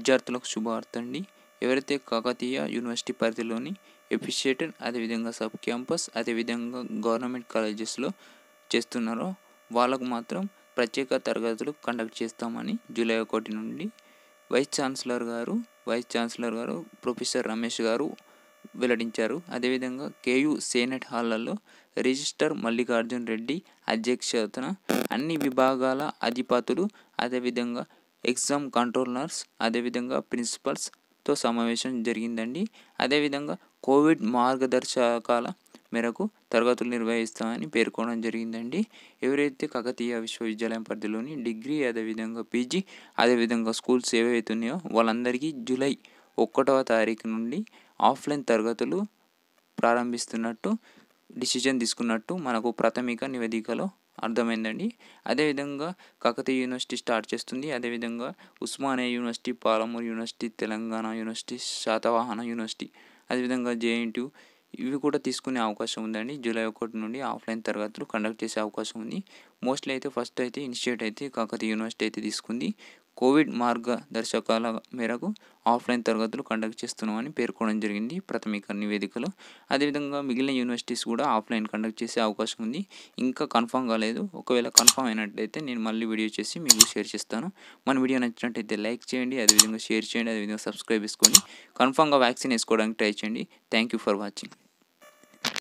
విద్యార్థులకు శుభవార్త అండి ఎవరైతే కాకతీయ యూనివర్సిటీ పరిధిలోని ఎఫిషియేటెడ్ అదేవిధంగా సబ్ క్యాంపస్ అదేవిధంగా గవర్నమెంట్ కాలేజెస్లో చేస్తున్నారో వాళ్ళకు మాత్రం ప్రత్యేక తరగతులు కండక్ట్ చేస్తామని జూలై ఒకటి నుండి vice chancellor garu vice chancellor garu professor Ramesh garu వెల్లడించారు అదేవిధంగా కేయు సేనెట్ హాళ్లలో రిజిస్టర్ మల్లికార్జున్ రెడ్డి అధ్యక్షతన అన్ని విభాగాల అధిపతులు అదేవిధంగా ఎగ్జామ్ కంట్రోలర్స్ అదేవిధంగా ప్రిన్సిపల్స్తో సమావేశం జరిగిందండి అదేవిధంగా కోవిడ్ మార్గదర్శకాల మేరకు తరగతులు నిర్వహిస్తామని పేర్కొనడం జరిగిందండి ఎవరైతే కాకతీయ విశ్వవిద్యాలయం పరిధిలోని డిగ్రీ అదేవిధంగా పీజీ అదేవిధంగా స్కూల్స్ ఏవైతే ఉన్నాయో వాళ్ళందరికీ జూలై ఒకటవ తారీఖు నుండి ఆఫ్లైన్ తరగతులు ప్రారంభిస్తున్నట్టు డిసిజన్ తీసుకున్నట్టు మనకు ప్రాథమిక నివేదికలో అర్థమైందండి అదేవిధంగా కాకతీయ యూనివర్సిటీ స్టార్ట్ చేస్తుంది అదేవిధంగా Osmania university Palamuru university Telangana university Satavahana university అదేవిధంగా జేఎన్టీయు ఇవి కూడా తీసుకునే అవకాశం ఉందండి జూలై ఒకటి నుండి ఆఫ్లైన్ తరగతులు కండక్ట్ చేసే అవకాశం ఉంది మోస్ట్లీ అయితే ఫస్ట్ అయితే ఇనిషియేట్ అయితే కాకతీయ యూనివర్సిటీ అయితే తీసుకుంది కోవిడ్ మార్గదర్శకాల మేరకు ఆఫ్లైన్ తరగతులు కండక్ట్ చేస్తున్నామని పేర్కొనడం జరిగింది ప్రాథమిక నివేదికలో అదేవిధంగా మిగిలిన యూనివర్సిటీస్ కూడా ఆఫ్లైన్ కండక్ట్ చేసే అవకాశం ఉంది ఇంకా కన్ఫర్మ్ కాలేదు ఒకవేళ కన్ఫర్మ్ అయినట్లయితే నేను మళ్ళీ వీడియో చేసి మీకు షేర్ చేస్తాను మన వీడియో నచ్చినట్టయితే లైక్ చేయండి అదేవిధంగా షేర్ చేయండి అదేవిధంగా సబ్స్క్రైబ్ చేసుకోండి కన్ఫర్మ్గా వ్యాక్సిన్ వేసుకోవడానికి ట్రై చేయండి థ్యాంక్ యూ ఫర్ వాచింగ్